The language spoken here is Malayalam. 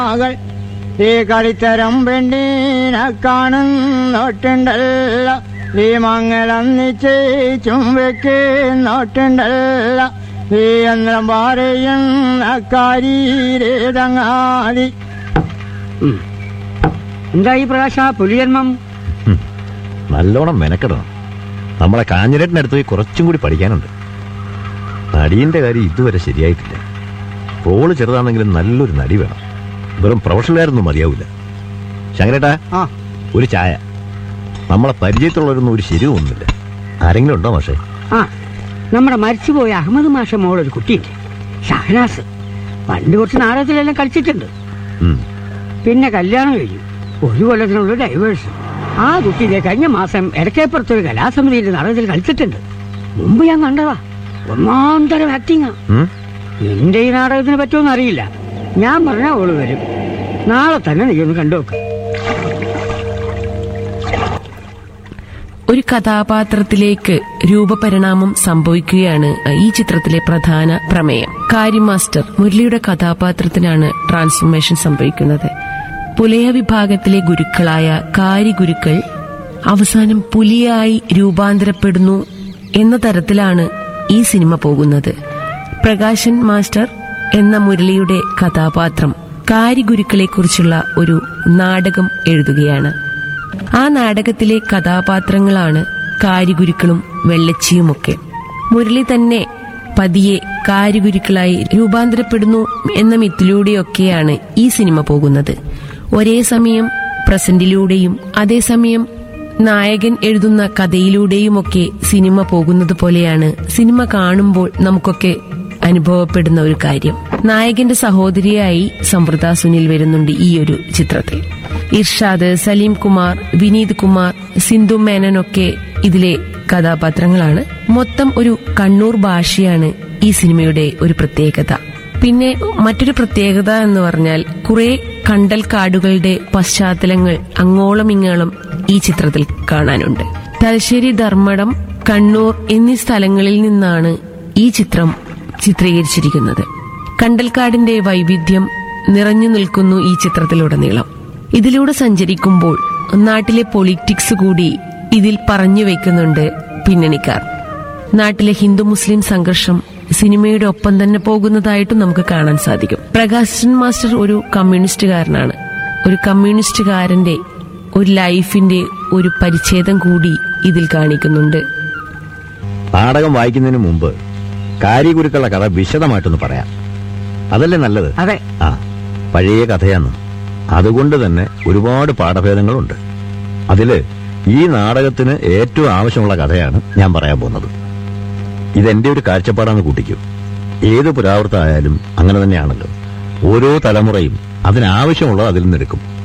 മകൾ ഈ കളിത്തരം പെണ്ണീനെ കാണുന്നോട്ടുണ്ടല്ല ഈ മംഗലം നിശ്ചയിച്ചും വെക്കുന്നോട്ടുണ്ടല്ല ഈ യന്ത്രം പാറയും അക്കാരീരേതങ്ങാതി എന്തായി പ്രകാശ പുലിജന്മം നല്ലോണം മെനക്കെടണം നമ്മളെ കാഞ്ഞിരട്ടിനടുത്ത് പോയി കുറച്ചും കൂടി പഠിക്കാനുണ്ട് നടിയന്റെ കാര്യം ഇതുവരെ ശരിയായിട്ടില്ല റോള് ചെറുതാണെങ്കിലും നല്ലൊരു നടി വേണം വെറും പ്രൊഫഷണലായിരുന്നു മതിയാവില്ല ശങ്കരേട്ടാ ആ ഒരു ചായ നമ്മളെ പരിചയത്തുള്ളവരൊന്നും ഒരു ശരിയൊന്നുമില്ല ആരെങ്കിലും ഉണ്ടോ മാഷേ ആ നമ്മുടെ മരിച്ചുപോയ അഹമ്മദ് മാഷ മോളൊരു കുട്ടിയുണ്ട് ഷഹനാസ് പണ്ട് കുറച്ച് നാടകത്തിലെല്ലാം കളിച്ചിട്ടുണ്ട് ഉം. പിന്നെ കല്യാണം കഴിഞ്ഞു ഒരു കൊല്ലത്തിനുള്ള ഡൈവേഴ്സ് ആ കുട്ടി ഇതേ കഴിഞ്ഞ മാസം ഇടക്കേപ്പുറത്തൊരു കലാസമിതിയുടെ നാടകത്തിൽ കളിച്ചിട്ടുണ്ട് മുമ്പ് ഞാൻ കണ്ടതാ ഒന്നാം തരം ആക്ടിങ്ങാ ഉം? നിന്റെ ഈ നാടകത്തിനെ പറ്റുമെന്ന് അറിയില്ല ഞാൻ പറഞ്ഞ ഓള് വരും നാളെ തന്നെ നീ ഒന്ന് കണ്ടുനോക്ക് ഒരു കഥാപാത്രത്തിലേക്ക് രൂപപരിണാമം സംഭവിക്കുകയാണ് ഈ ചിത്രത്തിലെ പ്രധാന പ്രമേയം കാരി മാസ്റ്റർ മുരളിയുടെ കഥാപാത്രത്തിനാണ് ട്രാൻസ്ഫോർമേഷൻ സംഭവിക്കുന്നത് പുലയ വിഭാഗത്തിലെ ഗുരുക്കളായ കാരി ഗുരുക്കൾ അവസാനം പുലിയായി രൂപാന്തരപ്പെടുന്നു എന്ന തരത്തിലാണ് ഈ സിനിമ പോകുന്നത് പ്രകാശൻ മാസ്റ്റർ എന്ന മുരളിയുടെ കഥാപാത്രം കാരി ഗുരുക്കളെക്കുറിച്ചുള്ള ഒരു നാടകം എഴുതുകയാണ് ആ നാടകത്തിലെ കഥാപാത്രങ്ങളാണ് കാരിഗുരുക്കളും വെള്ളച്ചിയുമൊക്കെ മുരളി തന്നെ പതിയെ കാരിഗുരുക്കളായി രൂപാന്തരപ്പെടുന്നു എന്ന മിത്തിലൂടെയൊക്കെയാണ് ഈ സിനിമ പോകുന്നത് ഒരേ സമയം പ്രസന്റിലൂടെയും അതേസമയം നായകൻ എഴുതുന്ന കഥയിലൂടെയുമൊക്കെ സിനിമ പോകുന്നത് പോലെയാണ് സിനിമ കാണുമ്പോൾ നമുക്കൊക്കെ അനുഭവപ്പെടുന്ന ഒരു കാര്യം നായകന്റെ സഹോദരിയായി സമൃദ്ധ സുനിൽ വരുന്നുണ്ട് ഈ ഒരു ചിത്രത്തിൽ ഇർഷാദ് സലീം കുമാർ വിനീത് കുമാർ സിന്ധു മേനനൊക്കെ ഇതിലെ കഥാപാത്രങ്ങളാണ് മൊത്തം ഒരു കണ്ണൂർ ഭാഷയാണ് ഈ സിനിമയുടെ ഒരു പ്രത്യേകത പിന്നെ മറ്റൊരു പ്രത്യേകത എന്ന് പറഞ്ഞാൽ കുറെ കണ്ടൽ കാടുകളുടെ പശ്ചാത്തലങ്ങൾ അങ്ങോളം ഇങ്ങോളം ഈ ചിത്രത്തിൽ കാണാനുണ്ട് തലശ്ശേരി ധർമ്മടം കണ്ണൂർ എന്നീ സ്ഥലങ്ങളിൽ നിന്നാണ് ഈ ചിത്രം ചിത്രീകരിച്ചിരിക്കുന്നത് കണ്ടൽക്കാടിന്റെ വൈവിധ്യം നിറഞ്ഞു നിൽക്കുന്നു ഈ ചിത്രത്തിലുടനീളം ഇതിലൂടെ സഞ്ചരിക്കുമ്പോൾ നാട്ടിലെ പൊളിറ്റിക്സ് കൂടി ഇതിൽ പറഞ്ഞു വെക്കുന്നുണ്ട് പിന്നണിക്കാർ നാട്ടിലെ ഹിന്ദു മുസ്ലിം സംഘർഷം സിനിമയുടെ ഒപ്പം തന്നെ പോകുന്നതായിട്ടും നമുക്ക് കാണാൻ സാധിക്കും പ്രകാശൻ മാസ്റ്റർ ഒരു കമ്മ്യൂണിസ്റ്റുകാരനാണ് ഒരു കമ്മ്യൂണിസ്റ്റുകാരന്റെ ഒരു ലൈഫിന്റെ ഒരു പരിച്ഛേദം കൂടി ഇതിൽ കാണിക്കുന്നുണ്ട് നാടകം വായിക്കുന്നതിന് മുമ്പ് കാര്യഗുരുക്കളുടെ കഥ വിശദമായിട്ടൊന്ന് പറയാം അതല്ലേ നല്ലത് അതെ ആ പഴയ കഥയാണ് അതുകൊണ്ട് തന്നെ ഒരുപാട് പാഠഭേദങ്ങളുണ്ട് അതില് ഈ നാടകത്തിന് ഏറ്റവും ആവശ്യമുള്ള കഥയാണ് ഞാൻ പറയാൻ പോകുന്നത് ഇതെന്റെ ഒരു കാഴ്ചപ്പാടാണ് കൂട്ടിക്കൂ ഏത് പുരാവൃത്തമായാലും അങ്ങനെ തന്നെയാണല്ലോ ഓരോ തലമുറയും അതിനാവശ്യമുള്ളത് അതിൽ നിന്നെടുക്കും